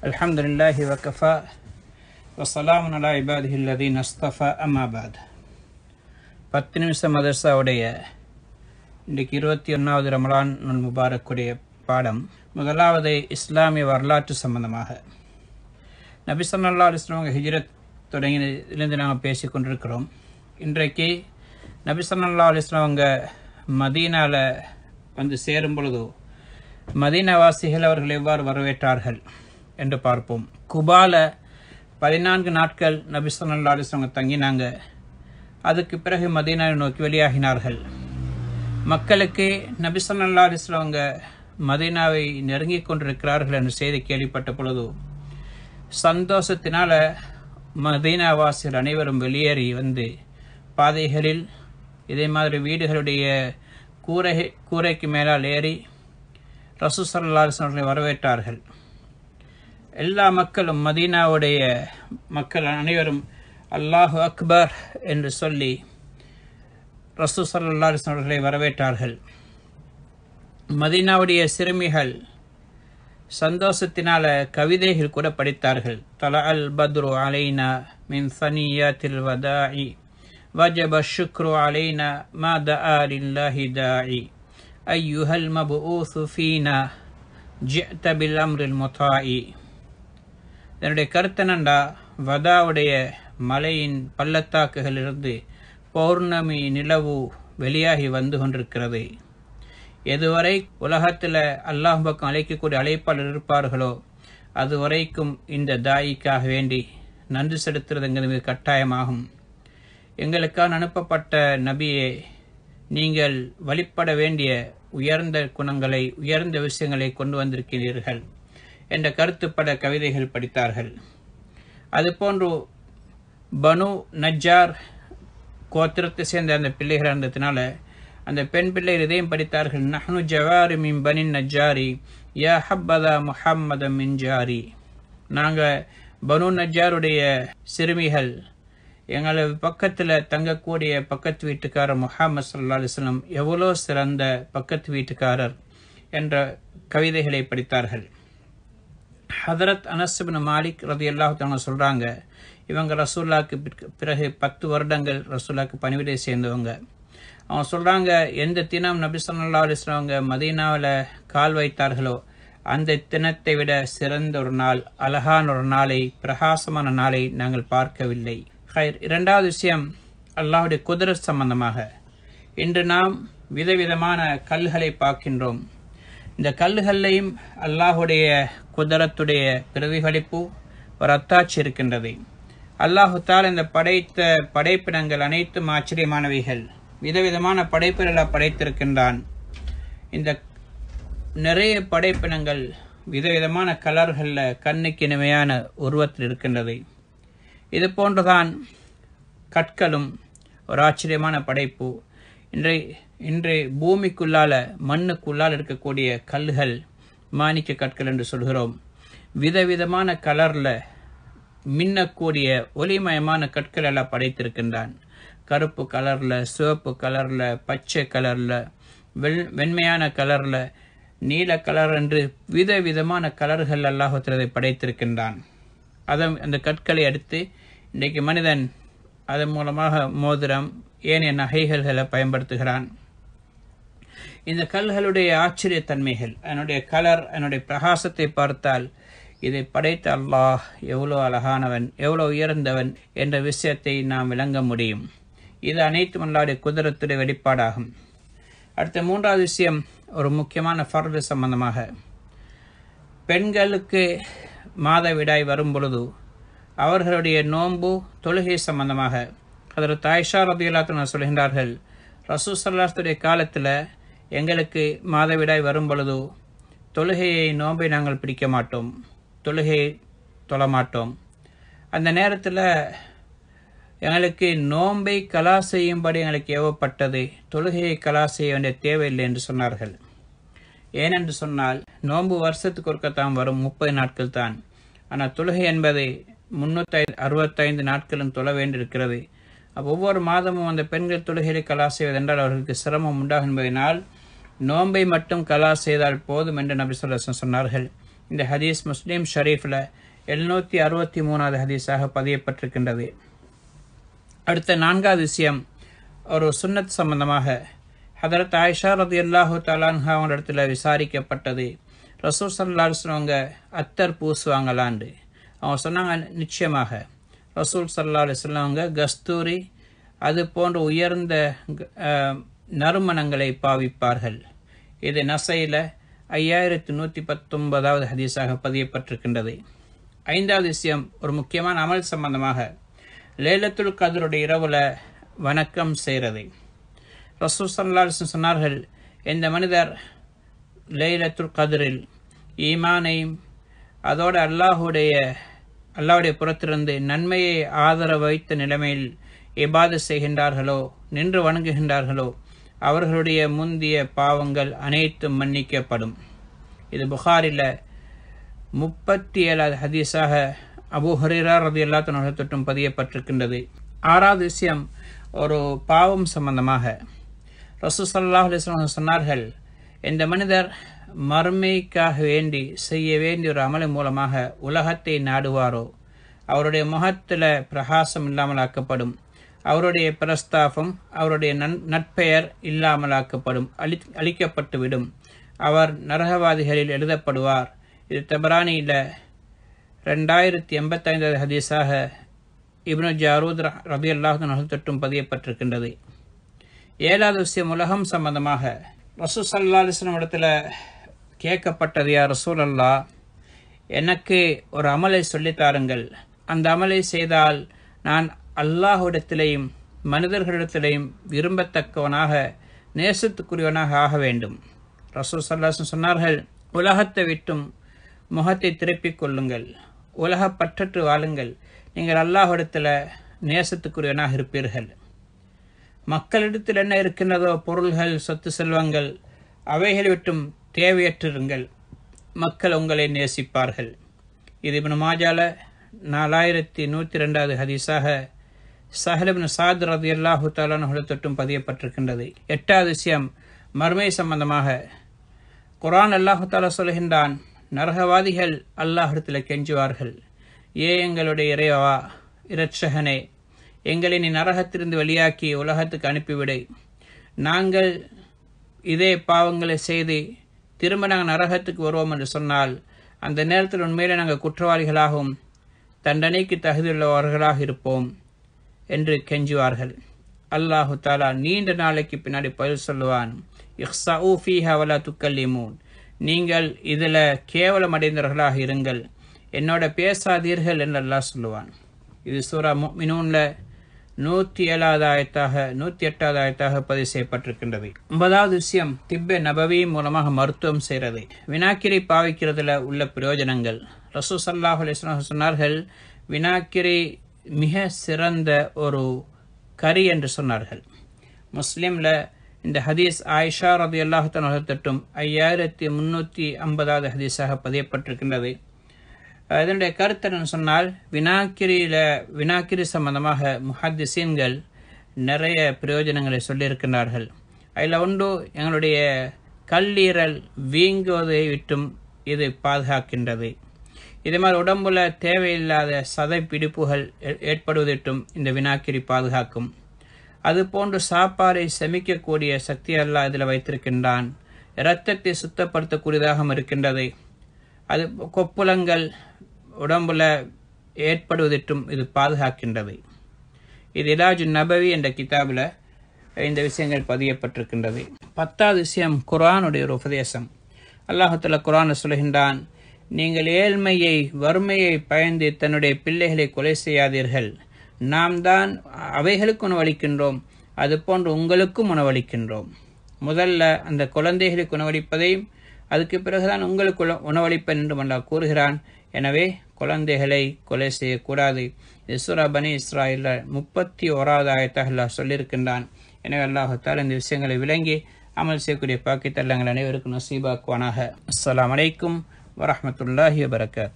الحمد لله وكفى وسلام على عباده الذين اصطفى أما بعد பத்து நிமிஷம் மதர்சாவுடைய இன்றைக்கு இருபத்தி ஒன்றாவது ரமலான் நல் முபாரக்குடைய பாடம் முதலாவது இஸ்லாமிய வரலாற்று சம்பந்தமாக நபி ஸல்லல்லாஹு அலைஹி வஸல்லம் அவங்க ஹிஜ்ரத் தொடங்கினதிலிருந்து நாங்கள் பேசி கொண்டிருக்கிறோம் இன்றைக்கு நபி ஸல்லல்லாஹு அலைஹி வஸல்லம் அவங்க மதீனாவில் வந்து சேரும் பொழுது மதீனவாசிகள் அவர்கள் எவ்வாறு வரவேற்றார்கள் என்று பார்ப்போம் குபால பதினான்கு நாட்கள் நபி ஸல்லல்லாஹு அலைஹி வஸல்லம் தங்கினாங்க அதுக்கு பிறகு மதீனாவை நோக்கி வெளியாகினார்கள் மக்களுக்கு நபி ஸல்லல்லாஹு அலைஹி வஸல்லம் அவங்க மதீனாவை நெருங்கிக் கொண்டிருக்கிறார்கள் என்ற செய்தி கேள்விப்பட்ட பொழுது சந்தோஷத்தினால மதீனாவாசிகள் அனைவரும் வெளியேறி வந்து பாதைகளில் இதே மாதிரி வீடுகளுடைய கூரை கூரைக்கு மேலால் ஏறி ரசூ ஸல்லல்லாஹு அலைஹி வஸல்லம் வரவேற்றார்கள் எல்லா மக்களும் மதீனாவுடைய மக்கள் அனைவரும் அல்லாஹு அக்பர் என்று சொல்லி ரசூ ஸல்லல்லாஹு அலைஹி வஸல்லம் அவர்களை வரவேற்றார்கள் மதீனாவுடைய சிறுமிகள் சந்தோஷத்தினால கவிதைகள் கூட படித்தார்கள் தல அல் பத்ரு அலைனா மின் சனியாத்தில் வதாஇ وجب الشكر علينا ما دعا لله داعي أيها المبعوث فينا جئت بالأمر المطاع இதனுடைய கருத்தனண்டா வதாவுடைய மலையின் பள்ளத்தாக்குகளிலிருந்து பௌர்ணமி நிலவு வெளியாகி வந்து கொண்டிருக்கிறது எதுவரை உலகத்தில் அல்லாஹ் பக்கம் அழைக்கக்கூடிய அழைப்பாளர் இருப்பார்களோ அதுவரைக்கும் இந்த தாயிக்காக வேண்டி நன்றி செலுத்துறதுங்கிறது கட்டாயமாகும் எங்களுக்காக அனுப்பப்பட்ட நபியே நீங்கள் வழிபட வேண்டிய உயர்ந்த குணங்களை உயர்ந்த விஷயங்களை கொண்டு வந்திருக்கிறீர்கள் என்ற கருத்துப்பட கவிதைகள் படித்தார்கள் அதுபோன்று பனு நஜ்ஜார் கோத்திரத்தை சேர்ந்த அந்த பிள்ளைகள் இருந்ததுனால அந்த பெண் பிள்ளை இதையும் படித்தார்கள் நஹ்னு ஜவாரி மின் பனின் நஜ்ஜாரி யா ஹப்பதா முஹம்மத மின் ஜாரி நாங்கள் பனு நஜ்ஜாருடைய சிறுமிகள் எங்களை பக்கத்தில் தங்கக்கூடிய பக்கத்து வீட்டுக்காரர் முஹம்மது சல்லா அலிஸ்லம் எவ்வளோ சிறந்த பக்கத்து வீட்டுக்காரர் என்ற கவிதைகளை படித்தார்கள் ஹதரத் அனஸ்பின் மாலிக் ரதி அல்லாஹான சொல்கிறாங்க இவங்க ரசூல்லாக்கு பிறகு பத்து வருடங்கள் ரசூல்லாக்கு பணிவிடை சேர்ந்தவங்க அவங்க சொல்கிறாங்க எந்த தினம் நபி சொல்லா அலிஸ்லவங்க மதீனாவில் கால் வைத்தார்களோ அந்த தினத்தை விட சிறந்த ஒரு நாள் அழகான ஒரு நாளை பிரகாசமான நாளை நாங்கள் பார்க்கவில்லை ஹைர் இரண்டாவது விஷயம் அல்லாஹுடைய குதிரத் சம்பந்தமாக இன்று நாம் விதவிதமான கல்களை பார்க்கின்றோம் இந்த கல்லுகள்லையும் அல்லாஹுடைய குதிரத்துடைய பிரதிபலிப்பு ஒரு அத்தாட்சி இருக்கின்றது அல்லாஹு தால் இந்த படைத்த படைப்பினங்கள் அனைத்தும் ஆச்சரியமானவைகள் விதவிதமான படைப்புகளை படைத்திருக்கின்றான் இந்த நிறைய படைப்பினங்கள் விதவிதமான கலர்களில் கண்ணுக்கு இனிமையான உருவத்தில் இருக்கின்றது இது போன்றுதான் கற்களும் ஒரு ஆச்சரியமான படைப்பு இன்றை இன்று பூமிக்குள்ளால மண்ணுக்குள்ளால் இருக்கக்கூடிய கல்லுகள் மாணிக்க கற்கள் என்று சொல்கிறோம் விதவிதமான கலரில் மின்னக்கூடிய ஒளிமயமான கற்கள் எல்லாம் படைத்திருக்கின்றான் கருப்பு கலரில் சிவப்பு கலரில் பச்சை கலரில் வெள் வெண்மையான கலரில் நீல கலர் என்று விதவிதமான கலர்கள் அல்லாஹத்திரதை படைத்திருக்கின்றான் அதை அந்த கற்களை அடுத்து இன்றைக்கு மனிதன் அதன் மூலமாக மோதிரம் ஏனைய நகைகளை பயன்படுத்துகிறான் இந்த கல்களுடைய ஆச்சரியத்தன்மைகள் அதனுடைய கலர் அதனுடைய பிரகாசத்தை பார்த்தால் இதை படைத்த அல்லாஹ் எவ்வளோ அழகானவன் எவ்வளோ உயர்ந்தவன் என்ற விஷயத்தை நாம் விளங்க முடியும் இது அனைத்து அல்லாவுடைய குதிரத்துடைய வெளிப்பாடாகும் அடுத்த மூன்றாவது விஷயம் ஒரு முக்கியமான ஃபர்து சம்பந்தமாக பெண்களுக்கு மாதவிடாய் வரும் பொழுது அவர்களுடைய நோன்பு தொழுகை சம்பந்தமாக அதில் தாய்ஷா ரதியுல்லாத்து சொல்கின்றார்கள் ரசூ சல்லாத்துடைய காலத்தில் எங்களுக்கு மாதவிடாய் வரும் பொழுது தொழுகையை நோன்பை நாங்கள் பிடிக்க மாட்டோம் தொழுகையை தொழமாட்டோம் அந்த நேரத்தில் எங்களுக்கு நோன்பை கலா செய்யும்படி எங்களுக்கு ஏவப்பட்டது தொழுகையை கலா செய்ய வேண்டிய தேவையில்லை என்று சொன்னார்கள் ஏனென்று சொன்னால் நோன்பு வருஷத்துக்கு ஒருக்கத்தான் வரும் முப்பது நாட்கள் தான் ஆனால் தொழுகை என்பது முன்னூற்றி அறுபத்தைந்து நாட்களும் தொழ வேண்டியிருக்கிறது அப்போ ஒவ்வொரு மாதமும் அந்த பெண்கள் தொழுகையை கலா செய்வதென்றால் அவர்களுக்கு சிரமம் உண்டாகும் என்பதனால் நோன்பை மட்டும் கலா செய்தால் போதும் என்று நபி சொல்ல சொன்னார்கள் இந்த ஹதீஸ் முஸ்லீம் ஷரீஃபில் எழுநூற்றி அறுபத்தி மூணாவது ஹதீஸாக பதியப்பட்டிருக்கின்றது அடுத்த நான்காவது விஷயம் ஒரு சுன்னத் சம்பந்தமாக ஹதரத் ஆயிஷா ரதி அல்லாஹு தலான்ஹா அவங்களிடத்தில் விசாரிக்கப்பட்டது ரசூல் சல்லா அவங்க அத்தர் பூசுவாங்களாண்டு அவங்க சொன்னாங்க நிச்சயமாக ரசூல் சல்லா அலுவலவங்க கஸ்தூரி அது போன்ற உயர்ந்த நறுமணங்களை பாவிப்பார்கள் இது நசையில் ஐயாயிரத்தி நூற்றி பத்தொன்பதாவது ஹதீஸாக பதியப்பட்டிருக்கின்றது ஐந்தாவது விஷயம் ஒரு முக்கியமான அமல் சம்பந்தமாக லேலத்துல் கதருடைய இரவுல வணக்கம் செய்கிறது ரசூல் சல்லாஸ் சொன்னார்கள் இந்த மனிதர் லேலத்துல் கதிரில் ஈமானையும் அதோடு அல்லாஹுடைய அல்லாவுடைய புறத்திலிருந்து நன்மையை ஆதரவு வைத்த நிலைமையில் இபாது செய்கின்றார்களோ நின்று வணங்குகின்றார்களோ அவர்களுடைய முந்திய பாவங்கள் அனைத்தும் மன்னிக்கப்படும் இது புகாரில் முப்பத்தி ஏழாவது ஹதீஸாக அபு ஹரீரா ரதி அல்லா தொட்டும் பதியப்பட்டிருக்கின்றது ஆறாவது விஷயம் ஒரு பாவம் சம்பந்தமாக ரசூ சல்லாஹ் அலிஸ்லாம் சொன்னார்கள் இந்த மனிதர் மறுமைக்காக வேண்டி செய்ய வேண்டிய ஒரு அமலை மூலமாக உலகத்தை நாடுவாரோ அவருடைய முகத்தில் பிரகாசம் இல்லாமல் ஆக்கப்படும் அவருடைய பிரஸ்தாபம் அவருடைய நன் நட்பெயர் இல்லாமலாக்கப்படும் அழி அழிக்கப்பட்டுவிடும் அவர் நரகவாதிகளில் எழுதப்படுவார் இது தபரானியில் ரெண்டாயிரத்தி எண்பத்தைந்தாவது ஹதீஸாக இப்னு ஜாரூத் ரபி அல்லாஹ் தொட்டும் பதியப்பட்டிருக்கின்றது ஏழாவது விஷயம் உலகம் சம்பந்தமாக ரசூ சல்லா அலிஸ்லம் இடத்துல கேட்கப்பட்டது யார் ரசூல் அல்லா எனக்கு ஒரு அமலை சொல்லித்தாருங்கள் அந்த அமலை செய்தால் நான் அல்லாஹுடத்திலேயும் மனிதர்களிடத்திலேயும் விரும்பத்தக்கவனாக நேசத்துக்குரியவனாக ஆக வேண்டும் ரசூல் சல்லாசன் சொன்னார்கள் உலகத்தை விட்டும் முகத்தை திருப்பிக் கொள்ளுங்கள் உலக பற்றற்று வாழுங்கள் நீங்கள் அல்லாஹிடத்தில் நேசத்துக்குரியவனாக இருப்பீர்கள் மக்களிடத்தில் என்ன இருக்கின்றதோ பொருள்கள் சொத்து செல்வங்கள் அவைகளை விட்டும் தேவையற்றிருங்கள் மக்கள் உங்களை நேசிப்பார்கள் இது இப்னு மாஜால நாலாயிரத்தி நூற்றி ரெண்டாவது ஹதீஸாக சஹலிபின் சாத் ரதி அல்லாஹு தாலான தொட்டும் பதியப்பட்டிருக்கின்றது எட்டாவது விஷயம் மர்மை சம்பந்தமாக குரான் அல்லாஹு தாலா சொல்கின்றான் நரகவாதிகள் அல்லாஹிடத்தில் கெஞ்சுவார்கள் ஏ எங்களுடைய இறைவா இரட்சகனே எங்களை நீ நரகத்திலிருந்து வெளியாக்கி உலகத்துக்கு அனுப்பிவிடை நாங்கள் இதே பாவங்களை செய்து திரும்ப நாங்கள் நரகத்துக்கு வருவோம் என்று சொன்னால் அந்த நேரத்தில் உண்மையிலே நாங்கள் குற்றவாளிகளாகவும் தண்டனைக்கு தகுதியுள்ளவர்களாக இருப்போம் என்று கெஞ்சுவார்கள் அல்லாஹு தாலா நீண்ட நாளைக்கு பின்னாடி பதில் சொல்லுவான் இஹ்ஸாஊ ஃபீஹா வலா துக்கல்லிமூன் நீங்கள் இதில் கேவலம் அடைந்தவர்களாக இருங்கள் என்னோட பேசாதீர்கள் என்று அல்லாஹ் சொல்லுவான் இது சூரா மினூன்ல நூற்றி ஏழாவது ஆயத்தாக நூற்றி எட்டாவது ஆயத்தாக பதிவு செய்யப்பட்டிருக்கின்றது ஒன்பதாவது விஷயம் திப்பே நபவி மூலமாக மருத்துவம் செய்கிறது வினாக்கிரி பாவிக்கிறதுல உள்ள பிரயோஜனங்கள் ரசூ சல்லாஹ் அலிஸ்லாம் சொன்னார்கள் வினாக்கிரி மிக சிறந்த ஒரு கரி என்று சொன்னார்கள் முஸ்லீமில் இந்த ஹதீஸ் ஆயிஷா ரதி அல்லாஹத்தட்டும் ஐயாயிரத்தி முன்னூற்றி ஐம்பதாவது ஹதீஸாக பதியப்பட்டிருக்கின்றது இதனுடைய கருத்து என்னன்னு சொன்னால் வினாக்கிரியில் வினாக்கிரி சம்பந்தமாக முஹத்திசீன்கள் நிறைய பிரயோஜனங்களை சொல்லியிருக்கிறார்கள் அதில் ஒன்று எங்களுடைய கல்லீரல் வீங்குவதை விட்டும் இது பாதுகாக்கின்றது இதே மாதிரி உடம்புல தேவையில்லாத சதை பிடிப்புகள் ஏற்படுவதிட்டும் இந்த வினாக்கிரி பாதுகாக்கும் அது போன்று சாப்பாடை செமிக்கக்கூடிய சக்தி அல்லா இதில் வைத்திருக்கின்றான் இரத்தத்தை சுத்தப்படுத்தக்கூடியதாகவும் இருக்கின்றது அது கொப்புளங்கள் உடம்புல ஏற்படுவதற்றும் இது பாதுகாக்கின்றது இது இலாஜு நபவி என்ற கிதாபில் இந்த விஷயங்கள் பதியப்பட்டிருக்கின்றது பத்தாவது விஷயம் குரானுடைய ஒரு உபதேசம் அல்லாஹத்துல குரான் சொல்கின்றான் நீங்கள் ஏழ்மையை வறுமையை பயந்து தன்னுடைய பிள்ளைகளை கொலை செய்யாதீர்கள் நாம் தான் அவைகளுக்கு உணவளிக்கின்றோம் அது போன்று உங்களுக்கும் உணவளிக்கின்றோம் முதல்ல அந்த குழந்தைகளுக்கு உணவளிப்பதையும் அதுக்கு பிறகுதான் உங்களுக்கு உணவளிப்பேன் என்று மல்லா கூறுகிறான் எனவே குழந்தைகளை கொலை செய்யக்கூடாது இஸ்ரா பனி இஸ்ராயில் முப்பத்தி ஓராவது ஆயத்தாக அல்லாஹ் சொல்லியிருக்கின்றான் எனவே அல்லாஹால் இந்த விஷயங்களை விளங்கி அமல் செய்யக்கூடிய பாக்கித்தல்லங்கள் அனைவருக்கும் நசீபாக்குவானாக அஸ்லாம் வலைக்கும் வரமத்துல்லாஹி வபரகாத்